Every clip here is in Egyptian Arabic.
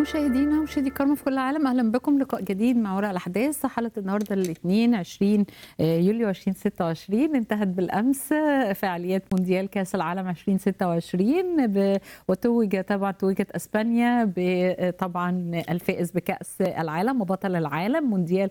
مشاهدينا ومشاهدي الكرام في كل العالم اهلا بكم لقاء جديد مع وراء الاحداث حلقه النهارده الاثنين 20 يوليو 2026 انتهت بالامس فعاليات مونديال كاس العالم 2026 ب... وتوج طبعا توجت اسبانيا طبعا الفائز بكاس العالم وبطل العالم مونديال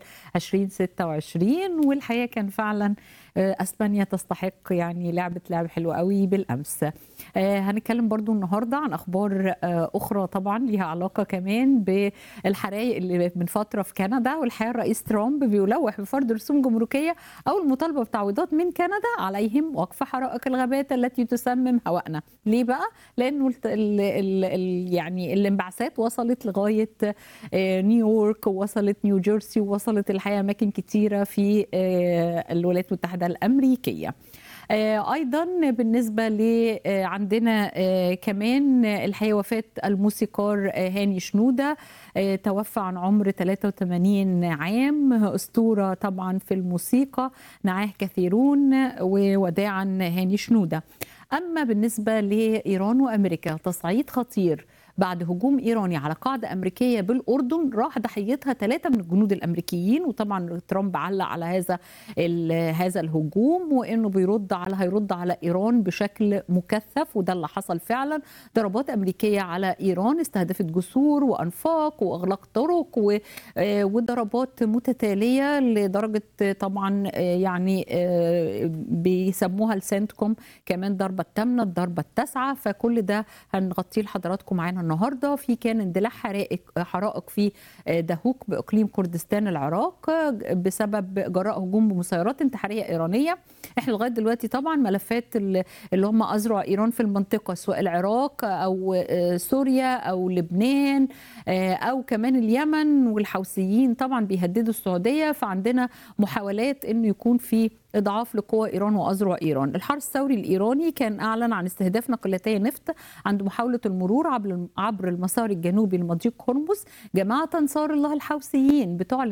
2026 والحقيقه كان فعلا اسبانيا تستحق يعني لعبه لعب حلوه قوي بالامس هنتكلم برضو النهارده عن اخبار اخرى طبعا ليها علاقه كمان بالحرائق اللي من فتره في كندا والحقيقه الرئيس ترامب بيلوح بفرض رسوم جمركيه او المطالبه بتعويضات من كندا عليهم وقف حرائق الغابات التي تسمم هواءنا ليه بقى لانه ال ال ال يعني الانبعاثات وصلت لغايه نيويورك ووصلت نيوجيرسي ووصلت الحقيقه اماكن كتيره في الولايات المتحده الامريكيه ايضا بالنسبه ل عندنا كمان الحقيقه وفاه الموسيقار هاني شنوده توفى عن عمر 83 عام اسطوره طبعا في الموسيقى نعاه كثيرون ووداعا هاني شنوده اما بالنسبه لايران وامريكا تصعيد خطير بعد هجوم ايراني على قاعده امريكيه بالاردن راح ضحيتها ثلاثه من الجنود الامريكيين وطبعا ترامب علق على هذا هذا الهجوم وانه بيرد على هيرد على ايران بشكل مكثف وده اللي حصل فعلا ضربات امريكيه على ايران استهدفت جسور وانفاق واغلاق طرق وضربات متتاليه لدرجه طبعا يعني بيسموها السنتكم كمان ضربه الثامنه الضربه التاسعه فكل ده هنغطيه لحضراتكم معانا النهارده في كان اندلاع حرائق حرائق في دهوك باقليم كردستان العراق بسبب جراء هجوم بمسيرات انتحاريه ايرانيه احنا لغايه دلوقتي طبعا ملفات اللي هم اذرع ايران في المنطقه سواء العراق او سوريا او لبنان او كمان اليمن والحوثيين طبعا بيهددوا السعوديه فعندنا محاولات انه يكون في اضعاف لقوى ايران واذرع ايران الحرس الثوري الايراني كان اعلن عن استهداف ناقلتي نفط عند محاوله المرور عبر عبر المسار الجنوبي لمضيق هرمز جماعه انصار الله الحوثيين بتعلن